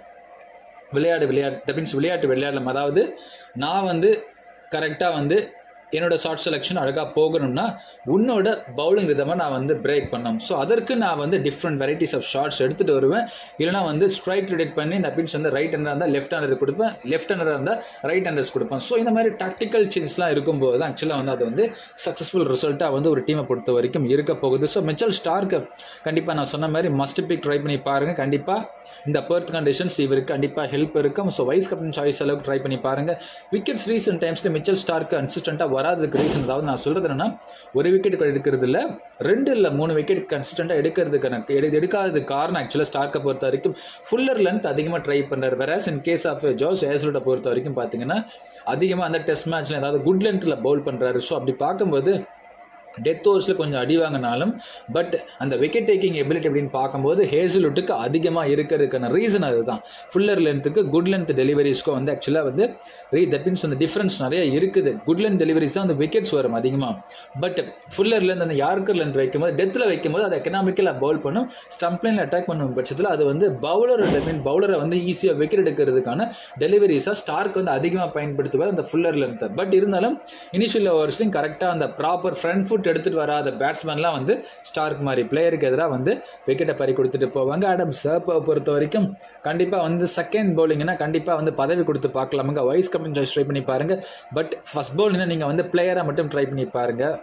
விளையாடு விளையாட்டு மீன்ஸ் விளையாட்டு விளையாடலாம் அதாவது நான் வந்து கரெக்டாக வந்து என்னோட ஷார்ட் செலெக்ஷன் அழகாக போகணும்னா உன்னோட பவுலிங் விதமாக நான் வந்து பிரேக் பண்ணணும் ஸோ அதற்கு நான் வந்து டிஃப்ரெண்ட் வெரைட்டிஸ் ஆஃப் ஷார்ட்ஸ் எடுத்துகிட்டு வருவேன் இல்லைனா வந்து ஸ்ட்ரைக் ரிடேட் பண்ணி இந்த பின்ஸ் வந்து ரைட் ஹேண்டராக இருந்தால் லெஃப்ட் ஹேண்டர் கொடுப்பேன் லெஃப்ட் ஹேண்டராக இருந்தால் ரைட் ஹேண்டர்ஸ் கொடுப்பேன் ஸோ இந்த மாதிரி டாக்டிக்கல் சேஞ்சஸ்லாம் இருக்கும்போது தான் ஆக்சுவலாக வந்து அது வந்து சக்ஸஸ்ஃபுல் ரிசல்ட்டாக வந்து ஒரு டீமை பொறுத்த வரைக்கும் இருக்க போகுது ஸோ மிச்சல் ஸ்டார்க்கு கண்டிப்பாக நான் சொன்ன மாதிரி மஸ்ட் பிக் ட்ரை பண்ணி பாருங்கள் கண்டிப்பாக இந்த பர்த் கண்டிஷன்ஸ் இவருக்கு கண்டிப்பாக ஹெல்ப் இருக்கும் ஸோ வைஸ் கேப்டன் சாய்ஸ் அளவுக்கு ட்ரை பண்ணி பாருங்கள் விக்கெட்ஸ் ரீசன்ட் டைம்ஸில் மிச்சல் ஸ்டார்க்கு கன்சிஸ்டண்ட்டாக வராதுக்கு ரீசன் அதாவது நான் சொல்கிறது என்னன்னா ஒரு விக்கெட் எடுக்கிறது இல்லை ரெண்டு இல்லை மூணு விக்கெட் கன்சிஸ்டண்ட்டாக எடுக்கிறதுக்கான எடு எடுக்காததுக்கு காரணம் ஆக்சுவலாக ஸ்டார்க்கை பொறுத்த வரைக்கும் ஃபுல்லர் லென்த் அதிகமாக ட்ரை பண்ணுறாரு whereas in case of Josh ஏசலோட பொறுத்த வரைக்கும் பார்த்தீங்கன்னா அதிகமாக அந்த டெஸ்ட் மேட்ச்சில் ஏதாவது குட் லென்த்தில் பவுல் பண்ணுறாரு ஸோ அப்படி பார்க்கும்போது டெத் ஓவர்ஸில் கொஞ்சம் அடி வாங்கினாலும் பட் அந்த விக்கெட் டேக்கிங் எபிலிட்டி அப்படின்னு பார்க்கும்போது ஹேசலுட்டுக்கு அதிகமாக இருக்கிறதுக்கான ரீசன் அதுதான் ஃபுல்லர் லென்த்துக்கு குட் லென்த் டெலிவரிஸ்க்கும் வந்து ஆக்சுவலாக வந்து ரீ தட் மீன்ஸ் அந்த டிஃப்ரென்ஸ் நிறைய இருக்குது குட் லென்த் டெலிவரிஸ் தான் அந்த விக்கெட்ஸ் வரும் அதிகமாக பட் ஃபுல்லர் லென்த் அந்த யார்க்கர் லென்த் வைக்கும்போது டெத்தில் வைக்கும்போது அது எக்கனாமிக்கலாக பவுல் பண்ணும் ஸ்டம்ப் லைனில் அட்டாக் பண்ணும் பட்சத்தில் அது வந்து பவுலர் மீன் பவுலரை வந்து ஈஸியாக விக்கெட் எடுக்கிறதுக்கான டெலிவரிஸாக ஸ்டார்க் வந்து அதிகமாக பயன்படுத்துவார் அந்த ஃபுல்லர் லென்த்தை பட் இருந்தாலும் இனிஷியல் ஓவர்ஸ்லையும் கரெக்டாக அந்த ப்ராப்பர் ஃப்ரண்ட் ஃபுட் எடுத்துகிட்டு வராத பேட்ஸ்மேன்லாம் வந்து ஸ்டார்க் மாதிரி பிளேயருக்கு எதிராக வந்து விக்கெட்டை பறி கொடுத்துட்டு போவாங்க ஆடம் சர்ப்பை பொறுத்த வரைக்கும் கண்டிப்பாக வந்து செகண்ட் பவுலிங்னா கண்டிப்பாக வந்து பதவி கொடுத்து பார்க்கலாமுங்க வைஸ் கப்பிங் சாய்ஸ் ட்ரை பண்ணி பாருங்கள் பட் ஃபஸ்ட் பவுலிங்னா நீங்கள் வந்து பிளேயராக மட்டும் ட்ரை பண்ணி பாருங்கள்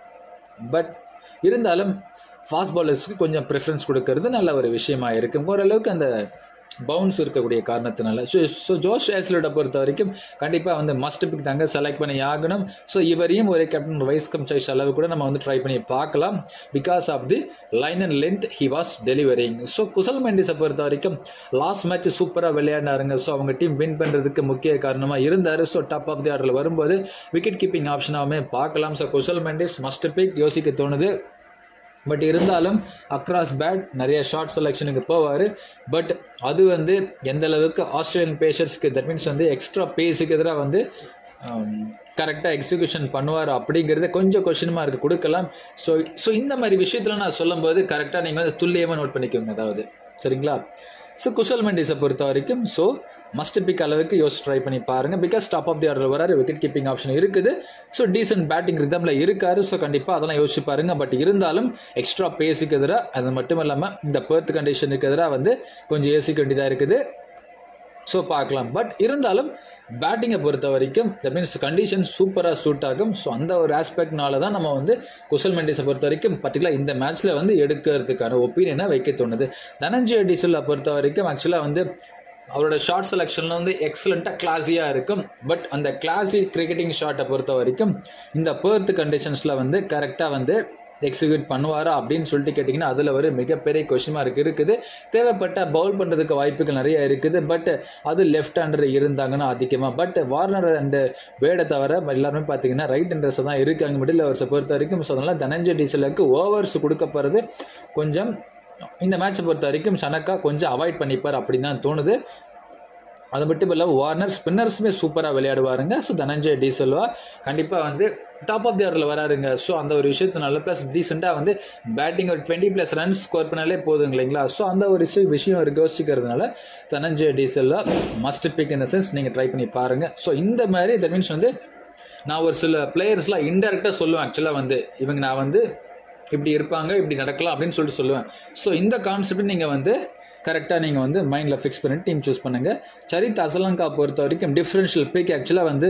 பட் இருந்தாலும் ஃபாஸ்ட் பவுலர்ஸ்க்கு கொஞ்சம் ப்ரிஃபரன்ஸ் கொடுக்கறது நல்ல ஒரு விஷயமா இருக்கும் ஓரளவுக்கு அந்த பவுன்ஸ் இருக்கக்கூடிய காரணத்தினால ஸோ ஸோ ஜோஷ் ஏஸ்லோட பொறுத்த வரைக்கும் கண்டிப்பாக வந்து மஸ்ட் பிக் தாங்க செலக்ட் பண்ணி ஆகணும் ஸோ இவரையும் ஒரு கேப்டன் வைஸ் கம் சாய்ஸ் அளவு கூட நம்ம வந்து ட்ரை பண்ணி பார்க்கலாம் because of the line and length he was delivering so Kusal மெண்டிஸை பொறுத்த வரைக்கும் லாஸ்ட் மேட்ச் சூப்பராக விளையாடினாருங்க ஸோ அவங்க டீம் வின் பண்ணுறதுக்கு முக்கிய காரணமாக இருந்தார் ஸோ டாப் ஆஃப் தி ஆர்டரில் வரும்போது விக்கெட் கீப்பிங் ஆப்ஷனாகவே பார்க்கலாம் so Kusal Mendis must pick யோசிக்க தோணுது பட் இருந்தாலும் அக்ராஸ் பேட் நிறைய ஷார்ட் செலெக்ஷனுக்கு போவார் பட் அது வந்து எந்த அளவுக்கு ஆஸ்திரேலியன் பேஷர்ஸ்க்கு தட் மீன்ஸ் வந்து எக்ஸ்ட்ரா பேஸுக்கு எதிராக வந்து கரெக்டாக எக்ஸிக்யூஷன் பண்ணுவார் அப்படிங்கிறத கொஞ்சம் கொஷின் மார்க் கொடுக்கலாம் ஸோ ஸோ இந்த மாதிரி விஷயத்தில் நான் சொல்லும்போது கரெக்டாக நீங்கள் வந்து துல்லியமாக நோட் பண்ணிக்கோங்க அதாவது சரிங்களா ஸோ குஷல் மெண்டிஸை பொறுத்த வரைக்கும் ஸோ மஸ்ட் பிக் அளவுக்கு யோசிச்சு ட்ரை பண்ணி பாருங்கள் because top of the order வராரு விக்கெட் கீப்பிங் ஆப்ஷன் இருக்குது ஸோ டீசென்ட் பேட்டிங் ரிதமில் இருக்காரு ஸோ கண்டிப்பாக அதெல்லாம் யோசிச்சு பாருங்க பட் இருந்தாலும் எக்ஸ்ட்ரா பேஸுக்கு எதிராக அது மட்டும் இல்லாமல் இந்த பெர்த் கண்டிஷனுக்கு எதிராக வந்து கொஞ்சம் யோசிக்க வேண்டியதாக இருக்குது ஸோ பார்க்கலாம் பட் இருந்தாலும் பேட்டிங்கை பொறுத்த வரைக்கும் தட் மீன்ஸ் கண்டிஷன் சூப்பராக சூட் ஆகும் ஸோ அந்த ஒரு ஆஸ்பெக்ட்னால தான் நம்ம வந்து குசல் மெண்டிஸை பொறுத்த வரைக்கும் பர்டிகுலர் இந்த மேட்ச்சில் வந்து எடுக்கிறதுக்கான ஒப்பீனியனை வைக்க தோணுது தனஞ்சய டிசலை பொறுத்த வரைக்கும் ஆக்சுவலாக வந்து அவரோட ஷார்ட் செலெக்ஷனில் வந்து எக்ஸலண்ட்டாக கிளாஸியாக இருக்கும் பட் அந்த கிளாஸி கிரிக்கெட்டிங் ஷாட்டை பொறுத்த வரைக்கும் இந்த பேர்த் கண்டிஷன்ஸில் வந்து கரெக்டாக வந்து எக்ஸிக்யூட் பண்ணுவாரா அப்படின்னு சொல்லிட்டு கேட்டிங்கன்னா அதில் ஒரு மிகப்பெரிய கொஷின் மார்க் இருக்குது தேவைப்பட்ட பவுல் பண்ணுறதுக்கு வாய்ப்புகள் நிறைய இருக்குது பட் அது லெஃப்ட் ஹேண்டர் இருந்தாங்கன்னா அதிகமாக பட் வார்னர் அண்ட் வேடை தவிர எல்லாருமே பார்த்தீங்கன்னா ரைட் ஹேண்டர்ஸ் தான் இருக்காங்க மிடில் ஓவர்ஸை பொறுத்த வரைக்கும் ஸோ அதனால் தனஞ்சய் டீசலுக்கு ஓவர்ஸ் கொடுக்க போகிறது கொஞ்சம் இந்த மேட்சை பொறுத்த வரைக்கும் சனக்கா கொஞ்சம் அவாய்ட் பண்ணிப்பார் அப்படின்னு தான் தோணுது அது மட்டும் இல்லாமல் வார்னர் ஸ்பின்னர்ஸுமே சூப்பராக விளையாடுவாருங்க ஸோ தனஞ்சய் டீசல்வா கண்டிப்பாக வந்து டாப் ஆஃப் தி ஆரில் வராருங்க ஸோ அந்த ஒரு விஷயத்தினால ப்ளஸ் டீசெண்டாக வந்து பேட்டிங் ஒரு டுவெண்ட்டி ப்ளஸ் ரன்ஸ் ஸ்கோர் பண்ணாலே போதுங்க இல்லைங்களா ஸோ அந்த ஒரு விஷயம் விஷயம் இருக்கு யோசிக்கிறதுனால தனஞ்சய் டீசல்வா மஸ்ட் பிக் இந்த சென்ஸ் நீங்கள் ட்ரை பண்ணி பாருங்கள் ஸோ இந்த மாதிரி தட் மீன்ஸ் வந்து நான் ஒரு சில பிளேயர்ஸ்லாம் இன்டெரக்டாக சொல்லுவேன் ஆக்சுவலாக வந்து இவங்க நான் வந்து இப்படி இருப்பாங்க இப்படி நடக்கலாம் அப்படின்னு சொல்லிட்டு சொல்லுவேன் ஸோ இந்த கான்செப்ட் நீங்கள் வந்து கரெக்டாக நீங்கள் வந்து மைண்டில் ஃபிக்ஸ் பண்ணிட்டு டீம் சூஸ் பண்ணுங்கள் சரித் அசலங்கா பொறுத்த வரைக்கும் டிஃப்ரென்ஷியல் பிக் ஆக்சுவலாக வந்து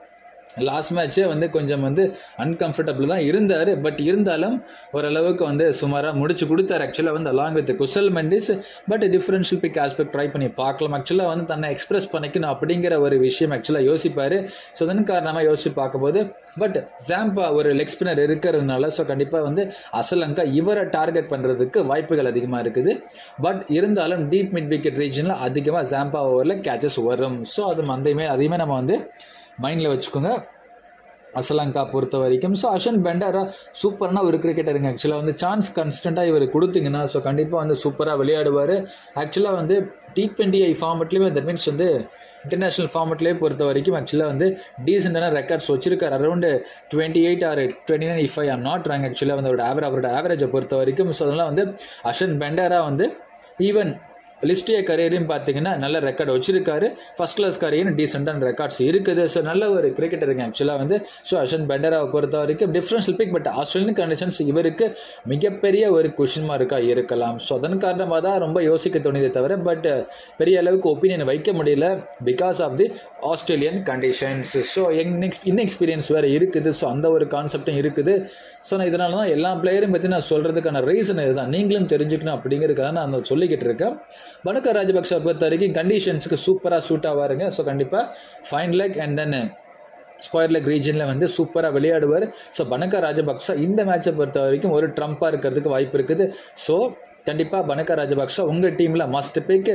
லாஸ்ட் மேட்ச்சே வந்து கொஞ்சம் வந்து அன்கம்ஃபர்டபுள் தான் இருந்தார் பட் இருந்தாலும் ஓரளவுக்கு வந்து சுமாராக முடிச்சு கொடுத்தாரு ஆக்சுவலாக வந்து along with Kusal Mendis but differential pick aspect try பண்ணி பார்க்கலாம் ஆக்சுவலாக வந்து தன்னை எக்ஸ்பிரஸ் பண்ணிக்கணும் அப்படிங்கிற ஒரு விஷயம் ஆக்சுவலாக யோசிப்பார் ஸோ அதன் காரணமாக யோசிச்சு பார்க்கும்போது பட் ஜாம்பா ஒரு லெக் ஸ்பின்னர் இருக்கிறதுனால ஸோ கண்டிப்பாக வந்து அசலங்கா இவரை டார்கெட் பண்ணுறதுக்கு வாய்ப்புகள் அதிகமாக இருக்குது பட் இருந்தாலும் டீப் மிட் விக்கெட் ரீஜனில் அதிகமாக ஜாம்பா ஓவரில் கேச்சஸ் வரும் ஸோ அது அதையுமே அதையுமே நம்ம வந்து மைண்டில் வச்சுக்கோங்க அசலங்கா பொறுத்த வரைக்கும் ஸோ அஷன் பெண்டரா சூப்பரான ஒரு கிரிக்கெட்டருங்க ஆக்சுவலாக வந்து சான்ஸ் கன்ஸ்டண்ட்டாக இவர் கொடுத்தீங்கன்னா ஸோ கண்டிப்பாக வந்து சூப்பராக விளையாடுவார் ஆக்சுவலாக வந்து டி டுவெண்ட்டி ஐ ஃபார்மெட்லேயுமே தட் மீன்ஸ் வந்து இன்டர்நேஷனல் ஃபார்மெட்லேயே பொறுத்த வரைக்கும் ஆக்சுவலாக வந்து டீசெண்டான ரெக்கார்ட்ஸ் வச்சிருக்காரு around twenty eight or twenty nine if I are not rank ஆக்சுவலாக வந்து அவரோட ஆவரேஜ் அவரோட ஆவரேஜை பொறுத்த வரைக்கும் ஸோ அதெல்லாம் வந்து அஷன் பெண்டரா வந்து ஈவன் லிஸ்டிய கரியரையும் பார்த்தீங்கன்னா நல்ல ரெக்கார்டு வச்சிருக்காரு ஃபர்ஸ்ட் கிளாஸ் கரியரும் டீசெண்டான ரெக்கார்ட்ஸ் இருக்குது ஸோ நல்ல ஒரு கிரிக்கெட்டருங்க ஆக்சுவலாக வந்து ஸோ அஷன் பெண்டராவை பொறுத்த வரைக்கும் differential pick but Australian conditions இவருக்கு மிகப்பெரிய ஒரு கொஷின் மார்க்காக இருக்கலாம் ஸோ அதன் காரணமாக தான் ரொம்ப யோசிக்க தோணியதே தவிர பட் பெரிய அளவுக்கு ஒப்பீனியன் வைக்க முடியல because of the Australian conditions so எக்ஸ் இன்எக்ஸ்பீரியன்ஸ் வேறு இருக்குது ஸோ அந்த ஒரு கான்செப்டும் இருக்குது ஸோ நான் இதனால தான் எல்லா பிளேயரும் பற்றி நான் சொல்கிறதுக்கான ரீசன் இதுதான் நீங்களும் தெரிஞ்சுக்கணும் அப்படிங்கிறதுக்காக நான் அதை சொல்லிக்கிட்டு இருக்கேன் பனுக்க ராஜபக்ஷ பொறுத்த வரைக்கும் கண்டிஷன்ஸுக்கு சூப்பராக சூட் ஆவாருங்க ஸோ கண்டிப்பாக fine leg and then square leg ரீஜனில் வந்து சூப்பராக விளையாடுவார் ஸோ பனக்கா ராஜபக்சா இந்த மேட்சை பொறுத்த வரைக்கும் ஒரு ட்ரம்ப்பாக இருக்கிறதுக்கு வாய்ப்பு இருக்குது ஸோ கண்டிப்பாக பனக்கா ராஜபக்சா உங்கள் டீமில் must pick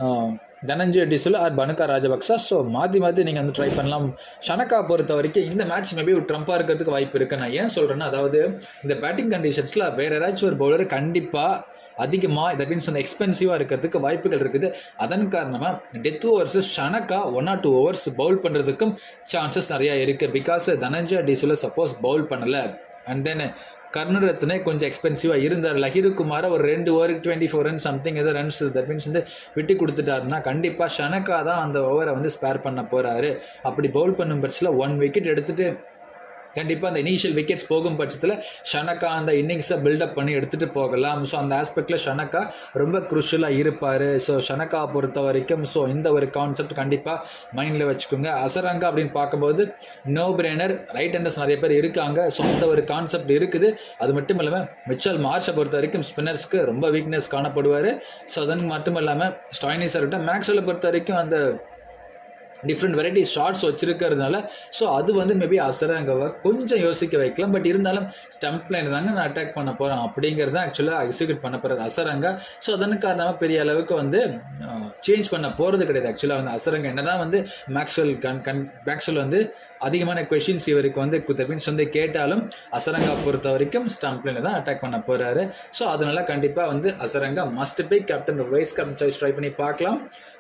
Dhananjaya de Silva or Bhanuka Rajapaksa so மாற்றி மாற்றி நீங்கள் வந்து ட்ரை பண்ணலாம் ஷனக்கா பொறுத்த வரைக்கும் இந்த மேட்ச் மேபி ஒரு ட்ரம்ப்பாக இருக்கிறதுக்கு வாய்ப்பு இருக்குது நான் ஏன் சொல்கிறேன்னா அதாவது இந்த பேட்டிங் கண்டிஷன்ஸில் வேறு ஏதாச்சும் ஒரு பவுலர் கண்டிப்பாக அதிகமாக தட் மீன்ஸ் அந்த எக்ஸ்பென்சிவாக இருக்கிறதுக்கு வாய்ப்புகள் இருக்குது அதன் காரணமாக death overs Shanaka one or two overs bowl பண்ணுறதுக்கும் சான்சஸ் நிறையா இருக்குது because Dhananjaya de Silva suppose bowl பண்ணலை அண்ட் தென் கர்ணரத்னே கொஞ்சம் எக்ஸ்பென்சிவாக இருந்தார் லஹீரு குமார ஒரு ரெண்டு ஓவருக்கு டுவெண்ட்டி ஃபோர் ரன் சம்திங் ஏதோ ரன்ஸ் தட் மீன்ஸ் வந்து விட்டு கொடுத்துட்டாருன்னா கண்டிப்பாக ஷனக்கா தான் அந்த ஓவரை வந்து ஸ்பேர் பண்ண போகிறாரு அப்படி பவுல் பண்ணும் பட்சத்தில் ஒன் விக்கெட் எடுத்துகிட்டு கண்டிப்பாக அந்த இனிஷியல் விக்கெட்ஸ் போகும் பட்சத்தில் ஷனக்கா அந்த இன்னிங்ஸை பில்டப் பண்ணி எடுத்துகிட்டு போகலாம் ஸோ அந்த ஆஸ்பெக்டில் ஷனக்கா ரொம்ப குருஷலாக இருப்பார் ஸோ ஷனக்கா பொறுத்த வரைக்கும் ஸோ இந்த ஒரு கான்செப்ட் கண்டிப்பாக மைண்டில் வச்சுக்கோங்க அசரங்கா அப்படின்னு பார்க்கும்போது நோ பிரெய்னர் ரைட் ஹேண்டர்ஸ் நிறைய பேர் இருக்காங்க ஸோ அந்த ஒரு கான்செப்ட் இருக்குது அது மட்டும் இல்லாமல் மிச்சல் மார்ஷை பொறுத்த வரைக்கும் ஸ்பின்னர்ஸ்க்கு ரொம்ப வீக்னஸ் காணப்படுவார் ஸோ அதன் மட்டும் இல்லாமல் ஸ்டாயினிஸாக இருக்கட்டும் மேக்ஸில் பொறுத்த வரைக்கும் அந்த டிஃப்ரெண்ட் வெரைட்டி ஷார்ட்ஸ் வச்சிருக்கிறதுனால ஸோ அது வந்து மேபி அசரங்கவை கொஞ்சம் யோசிக்க வைக்கலாம் பட் இருந்தாலும் ஸ்டம்ப் லைன் தாங்க நான் அட்டாக் பண்ண போகிறேன் அப்படிங்கிறத ஆக்சுவலாக எக்ஸிக்யூட் பண்ண போகிறார் அசரங்கா ஸோ அதன் காரணமாக பெரிய அளவுக்கு வந்து சேஞ்ச் பண்ண போகிறது கிடையாது ஆக்சுவலாக வந்து அசரங்க என்னதான் வந்து மேக்ஸ்வெல் கன் கன் மேக்ஸ்வெல் வந்து அதிகமான கொஷின்ஸ் இவருக்கு வந்து மீன்ஸ் வந்து கேட்டாலும் அசரங்கா பொறுத்த வரைக்கும் ஸ்டம்ப் லைனில் தான் அட்டாக் பண்ண போகிறாரு ஸோ அதனால கண்டிப்பாக வந்து அசரங்கா மஸ்ட் பை captain vice captain choice try பண்ணி பார்க்கலாம்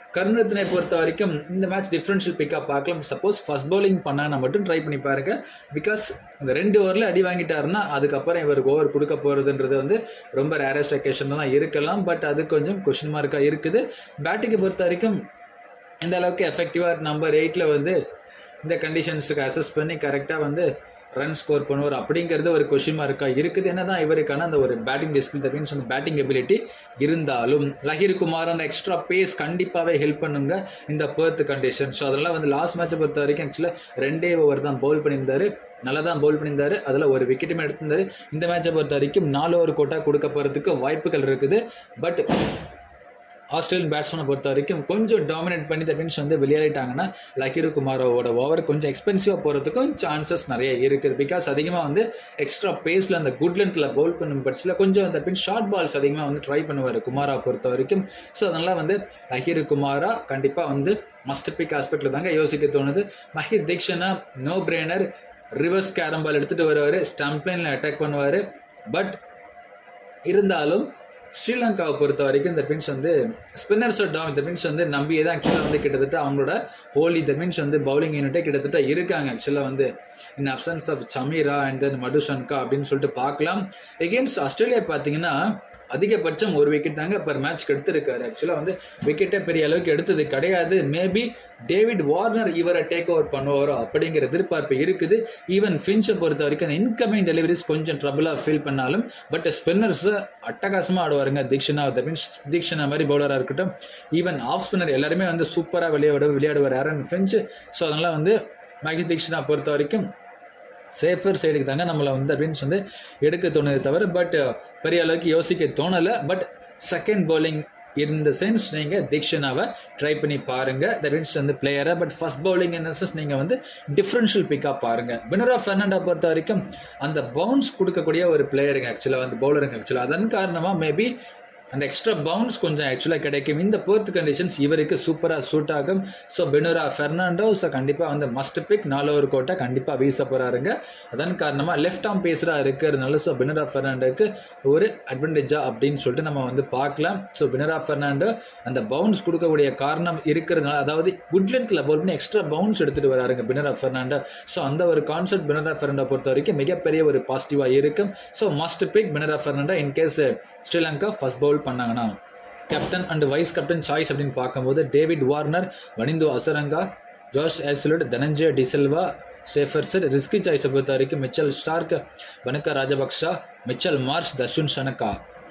கருணத்தினை பொறுத்த வரைக்கும் இந்த மேட்ச் டிஃப்ரென்ஷியல் பிக்கப் பார்க்கலாம் சப்போஸ் ஃபர்ஸ்ட் பவுலிங் பண்ணாங்கன்னா மட்டும் ட்ரை பண்ணி பாருங்க பிகாஸ் இந்த ரெண்டு ஓவரில் அடி வாங்கிட்டாருன்னா அதுக்கப்புறம் இவருக்கு ஓவர் கொடுக்க போகிறதுன்றது வந்து ரொம்ப ரேரஸ்ட் அக்கேஷன் தான் இருக்கலாம் பட் அது கொஞ்சம் கொஷின் மார்க்காக இருக்குது பேட்டிங்கை பொறுத்த வரைக்கும் இந்த அளவுக்கு எஃபெக்டிவாக நம்பர் எயிட்டில் வந்து இந்த கண்டிஷன்ஸுக்கு அசஸ் பண்ணி கரெக்டாக வந்து ரன் ஸ்கோர் பண்ணுவார் அப்படிங்கிறது ஒரு கொஷின் மார்க்காக இருக்குது என்ன தான் இவருக்கான அந்த ஒரு பேட்டிங் டிஸ்பிள் தட் மீன்ஸ் அந்த பேட்டிங் எபிலிட்டி இருந்தாலும் லஹீர் குமார் அந்த எக்ஸ்ட்ரா பேஸ் கண்டிப்பாகவே ஹெல்ப் பண்ணுங்க இந்த பேர்த் கண்டிஷன் ஸோ அதெல்லாம் வந்து லாஸ்ட் மேட்சை பொறுத்த வரைக்கும் ஆக்சுவலாக ரெண்டே ஓவர் தான் பவுல் பண்ணியிருந்தாரு நல்லா தான் பவுல் பண்ணியிருந்தாரு அதில் ஒரு விக்கெட்டுமே எடுத்திருந்தாரு இந்த மேட்சை பொறுத்த வரைக்கும் நாலு ஓவர் கோட்டா கொடுக்க போகிறதுக்கு வாய்ப்புகள் இருக்குது பட் ஆஸ்திரேலியன் பேட்ஸ்மேனை பொறுத்த வரைக்கும் கொஞ்சம் டாமினேட் பண்ணி தட் மீன்ஸ் வந்து விளையாடிட்டாங்கன்னா லக்கீரு குமாரோட ஓவர் கொஞ்சம் எக்ஸ்பென்சிவாக போகிறதுக்கும் சான்சஸ் நிறைய இருக்குது பிகாஸ் அதிகமாக வந்து எக்ஸ்ட்ரா பேஸில் அந்த குட் லென்த்தில் பவுல் பண்ணும் பட்சத்தில் கொஞ்சம் தட் மீன்ஸ் ஷார்ட் பால்ஸ் அதிகமாக வந்து ட்ரை பண்ணுவார் குமாரா பொறுத்த வரைக்கும் ஸோ அதனால் வந்து லக்கீரு குமாரா கண்டிப்பாக வந்து மஸ்ட் பிக் ஆஸ்பெக்டில் தாங்க யோசிக்க தோணுது Mahesh Theekshana no brainer reverse carrom ball எடுத்துகிட்டு வருவார் ஸ்டம்ப் லைனில் அட்டாக் பண்ணுவார் பட் இருந்தாலும் ஸ்ரீலங்காவை பொறுத்த வரைக்கும் இந்த மீன்ஸ் வந்து ஸ்பின்னர்ஸோட டாம் இந்த மீன்ஸ் வந்து நம்பியே தான் ஆக்சுவலாக வந்து கிட்டத்தட்ட அவங்களோட ஹோலி த மீன்ஸ் வந்து பவுலிங் யூனிட்டே கிட்டத்தட்ட இருக்காங்க ஆக்சுவலாக வந்து in absence of Chameera and then Madushanka அப்படின்னு சொல்லிட்டு பார்க்கலாம் எகெயின்ஸ்ட் ஆஸ்திரேலியா பார்த்தீங்கன்னா அதிகபட்சம் ஒரு விக்கெட் தாங்க பர் மேட்ச்க்கு எடுத்திருக்காரு ஆக்சுவலாக வந்து விக்கெட்டே பெரிய அளவுக்கு எடுத்தது கிடையாது மேபி டேவிட் வார்னர் இவரை டேக் ஓவர் பண்ணுவாரோ அப்படிங்கிற எதிர்பார்ப்பு இருக்குது ஈவன் ஃபின்ச்சை பொறுத்த வரைக்கும் அந்த இன்கமிங் டெலிவரிஸ் கொஞ்சம் ட்ரபுளாக ஃபீல் பண்ணாலும் பட் ஸ்பின்னர்ஸ் அட்டகாசமாக ஆடுவாருங்க தீக்ஷனா தட் மீன்ஸ் தீக்ஷனா மாதிரி பவுலராக இருக்கட்டும் ஈவன் ஆஃப் ஸ்பின்னர் எல்லாருமே வந்து சூப்பராக விளையாட விளையாடுவார் ஆரன் ஃபின்ச் ஸோ அதனால் வந்து மகேஷ் தீக்ஷனா பொறுத்த வரைக்கும் சேஃபர் சைடுக்கு தாங்க நம்மளை வந்து அப்படின்னு வந்து எடுக்க தோணுது தவிர பட் பெரிய அளவுக்கு யோசிக்க தோணலை பட் செகண்ட் பவுலிங் இந்த சென்ஸ் நீங்கள் தீக்ஷனாவை ட்ரை பண்ணி பாருங்கள் தட் மீன்ஸ் வந்து பிளேயரை பட் ஃபர்ஸ்ட் பவுலிங் இந்த சென்ஸ் நீங்கள் வந்து டிஃப்ரென்ஷியல் பிக்கப் பாருங்கள் பினரா ஃபெர்னாண்டா பொறுத்த வரைக்கும் அந்த பவுன்ஸ் கொடுக்கக்கூடிய ஒரு பிளேயருங்க ஆக்சுவலாக வந்து பவுலருங்க ஆக்சுவலாக அதன் காரணமாக மேபி அந்த எக்ஸ்ட்ரா பவுன்ஸ் கொஞ்சம் ஆக்சுவலாக கிடைக்கும் இந்த போர்த் கண்டிஷன்ஸ் இவருக்கு சூப்பராக சூட் ஆகும் ஸோ பெனுரா ஃபெர்னாண்டோ ஸோ கண்டிப்பாக வந்து மஸ்ட் பிக் நாலு ஓவர் கோட்டை கண்டிப்பாக வீச போகிறாருங்க அதன் காரணமாக லெஃப்ட் ஆம் பேஸராக இருக்கிறதுனால ஸோ பெனுரா ஃபெர்னாண்டோக்கு ஒரு அட்வான்டேஜா அப்படின்னு சொல்லிட்டு நம்ம வந்து பார்க்கலாம் ஸோ பெனுரா ஃபெர்னாண்டோ அந்த பவுன்ஸ் கொடுக்கக்கூடிய காரணம் இருக்கிறதுனால அதாவது குட் லென்த்தில் பவுல் பண்ணி எக்ஸ்ட்ரா பவுன்ஸ் எடுத்துகிட்டு வராருங்க பெனுரா ஃபெர்னாண்டோ ஸோ அந்த ஒரு கான்செப்ட் பெனுரா ஃபெர்னாண்டோ பொறுத்த வரைக்கும் மிகப்பெரிய ஒரு பாசிட்டிவாக இருக்கும் so must pick Binura Fernando in case Sri Lanka first bowl பண்ணாங்கன்னா captain and vice captain choice அப்படின்னு பார்க்கும்போது David Warner Wanindu Hasaranga Josh Hazlewood Dhananjaya de Silva சேஃபர்சர் ரிஸ்கி சாய்ஸை பொறுத்த வரைக்கும் Mitchell Starc Bhanuka Rajapaksa Mitchell Marsh Dasun Shanaka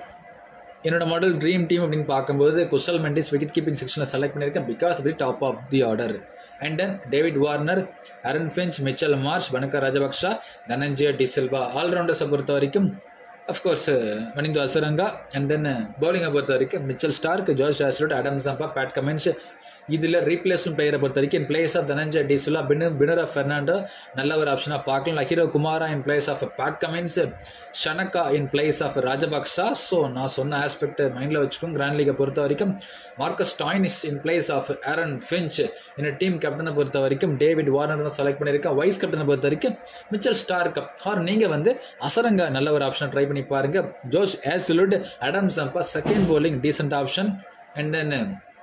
என்னோட மாடல் ட்ரீம் டீம் அப்படின்னு பார்க்கும்போது குஷல் மெண்டிஸ் விக்கெட் கீப்பிங் செக்ஷனில் செலக்ட் பண்ணியிருக்கேன் because the top of the order and then David Warner Aaron Finch Mitchell Marsh வனக்கா Rajapaksa Dhananjaya de Silva ஆல்ரவுண்டர்ஸை பொறுத்த வரைக்கும் of course Wanindu Hasaranga and then பவுலிங்கை பொறுத்த வரைக்கும் மிச்சல் ஸ்டார்க் ஜோஷ் ஆஸ்லோட் அடம் சம்பா பேட் கமென்ஸ் இதில் ரீப்ளேஸ்மெண்ட் பிளேயரை பொறுத்த வரைக்கும் in place of Dhananjaya de Silva பின்னு பினர் ஆஃப் ஃபெர்னாண்டோ நல்ல ஒரு ஆப்ஷனாக பார்க்கலாம் Lahiru Kumara in place of Pat Cummins Shanaka in place of Rajapaksa so நான் சொன்ன ஆஸ்பெக்ட் மைண்டில் வச்சுக்கோங்க கிராண்ட் லீகை பொறுத்த வரைக்கும் Marcus Stoinis in place of Aaron Finch இந்த டீம் கேப்டனை பொறுத்த வரைக்கும் டேவிட் வார்னர் தான் செலக்ட் பண்ணியிருக்கேன் வைஸ் கேப்டனை பொறுத்த வரைக்கும் மிச்சல் ஸ்டார்க் ஆர் நீங்கள் வந்து அசரங்க நல்ல ஒரு ஆப்ஷன் ட்ரை பண்ணி பாருங்க ஜோஷ் Hazlewood Adam Zampa second bowling decent option and then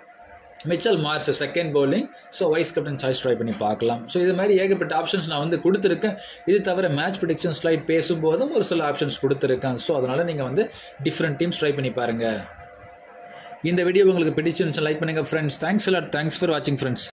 Mitchell Marsh second bowling so vice captain choice try பண்ணி பார்க்கலாம் ஸோ இது மாதிரி ஏகப்பட்ட ஆப்ஷன்ஸ் நான் வந்து கொடுத்துருக்கேன் இது தவிர மேட்ச் ப்ரிடிக்ஷன் ஸ்லைட் பேசும்போதும் ஒரு சில ஆப்ஷன்ஸ் கொடுத்துருக்கேன் ஸோ அதனால் நீங்கள் வந்து டிஃப்ரெண்ட் டீம்ஸ் ட்ரை பண்ணி பாருங்கள் இந்த வீடியோ உங்களுக்கு பிடிச்சிருந்துச்சு லைக் பண்ணுங்கள் friends thanks a lot thanks for வாட்சிங் ஃப்ரெண்ட்ஸ்